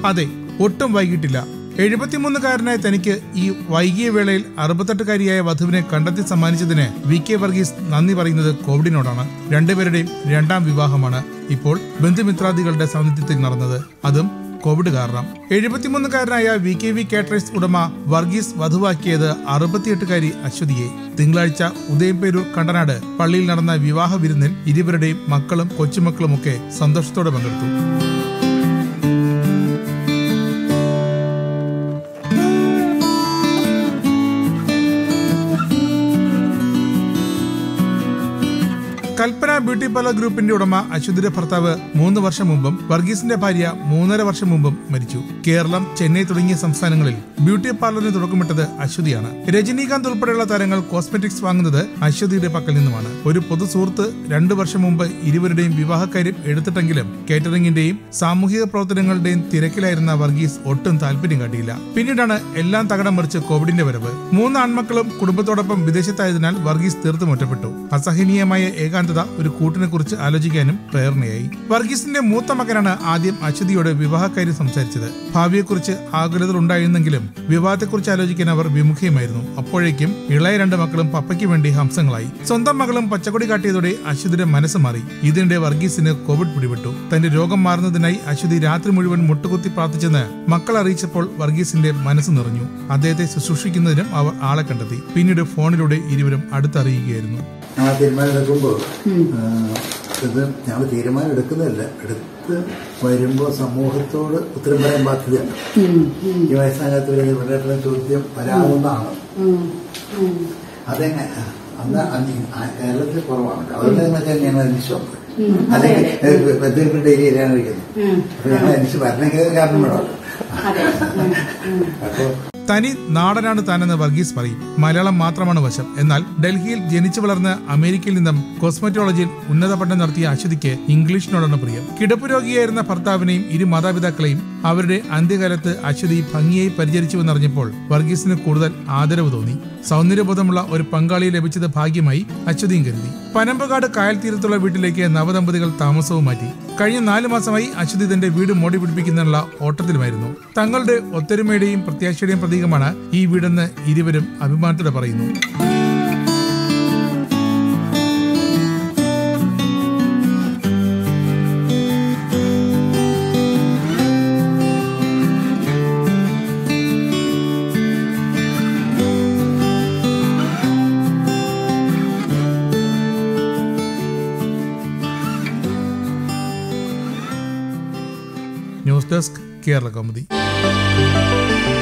അതെ ഒട്ടും വൈകിട്ടില്ല എഴുപത്തിമൂന്നുകാരനായ തനിക്ക് ഈ വൈകിയ വേളയിൽ അറുപത്തെട്ടുകാരിയായ വധുവിനെ കണ്ടെത്തി സമ്മാനിച്ചതിന് വി കെ വർഗീസ് നന്ദി പറയുന്നത് കോവിഡിനോടാണ് രണ്ടുപേരുടെയും രണ്ടാം വിവാഹമാണ് ഇപ്പോൾ ബന്ധുമിത്രാദികളുടെ സാന്നിധ്യത്തിൽ നടന്നത് അതും കോവിഡ് കാരണം എഴുപത്തിമൂന്നുകാരനായ വി കെ വി കാറ്ററേഴ്സ് ഉടമ വർഗീസ് വധുവാക്കിയത് അറുപത്തിയെട്ടുകാരി അശ്വതിയെ തിങ്കളാഴ്ച ഉദയംപേരൂർ കണ്ടനാട് പള്ളിയിൽ നടന്ന വിവാഹ വിരുന്നിൽ ഇരുവരുടെയും മക്കളും കൊച്ചുമക്കളുമൊക്കെ സന്തോഷത്തോടെ പങ്കെടുത്തു കൽപ്പന ബ്യൂട്ടി പാർലർ ഗ്രൂപ്പിന്റെ ഉടമ അശ്വതിയുടെ ഭർത്താവ് മൂന്ന് വർഷം മുമ്പും വർഗീസിന്റെ ഭാര്യ മൂന്നര വർഷം മുമ്പും മരിച്ചു കേരളം ചെന്നൈ തുടങ്ങിയ സംസ്ഥാനങ്ങളിൽ ബ്യൂട്ടി പാർലറിന് തുടക്കമിട്ടത് അശ്വതിയാണ് രജനീകാന്ത് ഉൾപ്പെടെയുള്ള താരങ്ങൾ കോസ്മെറ്റിക്സ് വാങ്ങുന്നത് അശ്വതിയുടെ പക്കൽ നിന്നുമാണ് ഒരു പൊതു സുഹൃത്ത് രണ്ടു വർഷം മുമ്പ് ഇരുവരുടെയും വിവാഹക്കാര്യം എടുത്തിട്ടെങ്കിലും കേറ്ററിംഗിന്റെയും സാമൂഹിക പ്രവർത്തനങ്ങളുടെയും തിരക്കിലായിരുന്ന വർഗീസ് ഒട്ടും താല്പര്യം കാട്ടിയില്ല പിന്നീടാണ് എല്ലാം തകടം മറിച്ച് കോവിഡിന്റെ വരവ് മൂന്ന് ആൺമക്കളും കുടുംബത്തോടൊപ്പം വിദേശത്തായതിനാൽ വർഗീസ് തീർത്തും ഒറ്റപ്പെട്ടു അസഹനീയമായ ഏകാന്തത ഒരു കൂട്ടിനെ കുറിച്ച് ആലോചിക്കാനും പ്രേരണയായി വർഗീസിന്റെ മൂത്ത മകനാണ് ആദ്യം അശ്വതിയോട് വിവാഹക്കാര്യം സംസാരിച്ചത് ഭാവിയെക്കുറിച്ച് ആകുലതകൾ ഉണ്ടായിരുന്നെങ്കിലും വിവാഹത്തെക്കുറിച്ച് ആലോചിക്കാൻ അവർ വിമുഖയുമായിരുന്നു അപ്പോഴേക്കും ഇളയ രണ്ട് മക്കളും പപ്പയ്ക്ക് വേണ്ടി ഹംസങ്ങളായി സ്വന്തം മകളും പച്ചക്കൊടി കാട്ടിയതോടെ അശ്വതിയുടെ മനസ്സ് മാറി ഇതിനിടെ വർഗീസിന് കോവിഡ് പിടിപെട്ടു തന്റെ രോഗം മാറുന്നതിനായി അശ്വതി രാത്രി മുഴുവൻ മുട്ടുകുത്തി പ്രാർത്ഥിച്ചെന്ന് മക്കൾ അറിയിച്ചപ്പോൾ വർഗീസിന്റെ മനസ്സ് നിറഞ്ഞു അദ്ദേഹത്തെ ശുശ്രൂഷിക്കുന്നതിനും അവർ ആളെ കണ്ടെത്തി പിന്നീട് ഫോണിലൂടെ ഇരുവരും അടുത്തറിയുകയായിരുന്നു ഞങ്ങൾ തീരുമാനം എടുക്കുമ്പോൾ ഇത് ഞങ്ങൾ തീരുമാനം എടുക്കുന്നില്ല എടുത്ത് വരുമ്പോൾ സമൂഹത്തോട് ഉത്തരം പറയാൻ ബാധ്യതയുണ്ട് ഈ വയസ്സാകാത്ത ഇവരുടെ ചോദ്യം വരാവുന്നതാണ് അതെങ്ങനെ അന്ന് അന്ന് ആ കേരളത്തിൽ കുറവാണ് അതുകൊണ്ട് ഞങ്ങൾക്ക് തന്നെയാണ് അന്വേഷിച്ച് വന്നത് അല്ലെങ്കിൽ ബന്ധുക്കളുടെ ഏരിയയിലാണ് ഇരിക്കുന്നത് അപ്പൊ ഞങ്ങൾ അന്വേഷിച്ച് വരണമെങ്കിൽ കാരണം വേണം അപ്പോൾ തനി നാടനാണ് താനെന്ന് വർഗീസ് പറയും മലയാളം മാത്രമാണ് വശം എന്നാൽ ഡൽഹിയിൽ ജനിച്ചു വളർന്ന് അമേരിക്കയിൽ നിന്നും കോസ്മെറ്റോളജിയിൽ ഉന്നത പഠനം നടത്തിയ അശ്വതിക്ക് ഇംഗ്ലീഷിനോടാണ് പ്രിയം കിടപ്പ് രോഗിയായിരുന്ന ഭർത്താവിനെയും ഇരു മാതാപിതാക്കളെയും അവരുടെ അന്ത്യകാലത്ത് അശ്വതി ഭംഗിയായി പരിചരിച്ചുവെന്നറിഞ്ഞപ്പോൾ വർഗീസിന് കൂടുതൽ ആദരവ് തോന്നി സൗന്ദര്യബോധമുള്ള ഒരു പങ്കാളിയെ ലഭിച്ചത് ഭാഗ്യമായി അശ്വതിയും കരുതി പനമ്പകാട് കായൽ തീരത്തുള്ള വീട്ടിലേക്ക് നവദമ്പതികൾ താമസവും മാറ്റി കഴിഞ്ഞ നാല് മാസമായി അശ്വതി തന്റെ വീട് മോടി പിടിപ്പിക്കുന്നതിനുള്ള ഓട്ടത്തിലുമായിരുന്നു തങ്ങളുടെ ഒത്തൊരുമയുടെയും പ്രത്യാശയുടെയും പ്രതീകമാണ് ഈ വീടെന്ന് ഇരുവരും അഭിമാനത്തോടെ പറയുന്നു ന്യൂസ് ഡെസ്ക് കേരള കൗമുദി